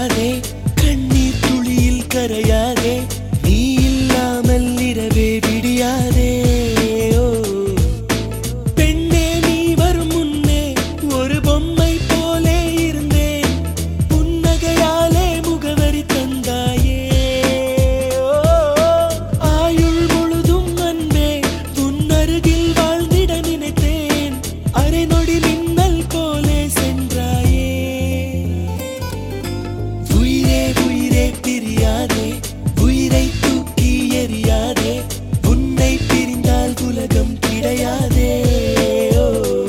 அலையாதே கண்ணீர் துளியில் கரையாதே நீ இல்லாமல் இரவே விடியாதே ஓ பெண்ணே நீ வரும் முன்னே ஒரு பொம்மை போலே இருந்தேன் புன்னகையாலே முகவரி தந்தாயே ஓ, ஆயுள் முழுதும் அன்பே உன் அருகில் வாழ்ந்திட நினைத்தேன் அரை நொடி மின்னல் போலே சென்றாயே உயிரே உயிரே பிரியாதே உயிரை தூக்கி எறியாதே உன்னை பிரிந்தால் உலகம் கிடையாதே ஓ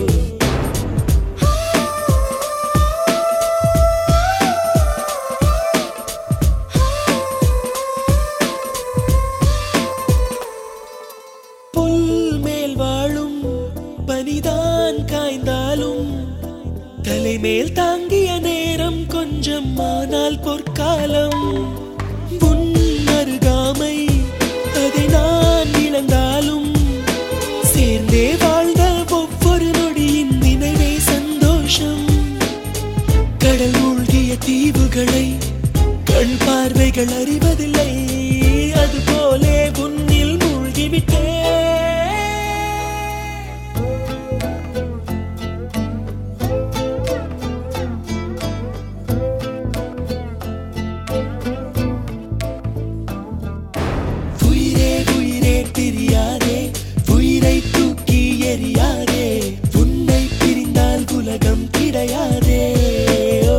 புல் மேல் வாழும் பனிதான் காய்ந்தாலும் தலைமேல் தாங்கிய நேரம் கொஞ்சம் ஆனால் பொற்காலம் உன் அருகாமை அதை நான் இழந்தாலும் சேர்ந்தே வாழ்ந்த ஒவ்வொரு நொடியின் நினைவே சந்தோஷம் கடல் மூழ்கிய தீவுகளை கண் பார்வைகள் அறிவதில்லை அதுபோலே உன்னில் மூழ்கிவிட்டே உயிரே உயிரே பிரியாதே உயிரை தூக்கி எறியாதே உன்னை பிரிந்தால் உலகம் கிடையாதே ஓ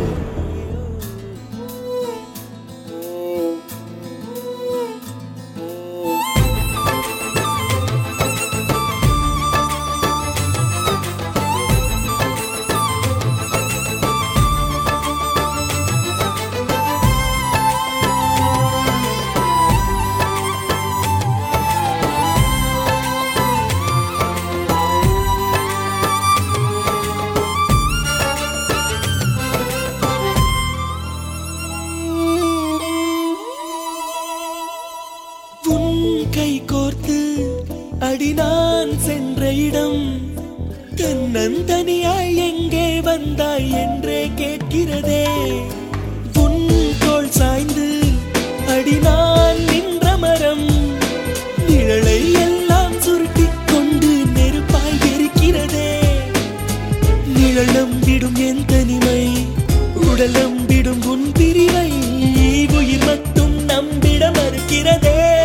உன் கை கோர்த்து அடி நான் சென்ற இடம் தன்னந்தனியாய் எங்கே வந்தாய் என்றே கேட்கிறதே உன் தோள் சாய்ந்து அடி நான் நின்ற மரம் நிழலை எல்லாம் சுருட்டிக் கொண்டு நெருப்பாய் இருக்கிறதே நிழல் நம்பிடும் என் தனிமை உடல் நம்பிடும் உன் பிரிவை உயிர் மட்டும் நம்பிட மறுக்கிறதே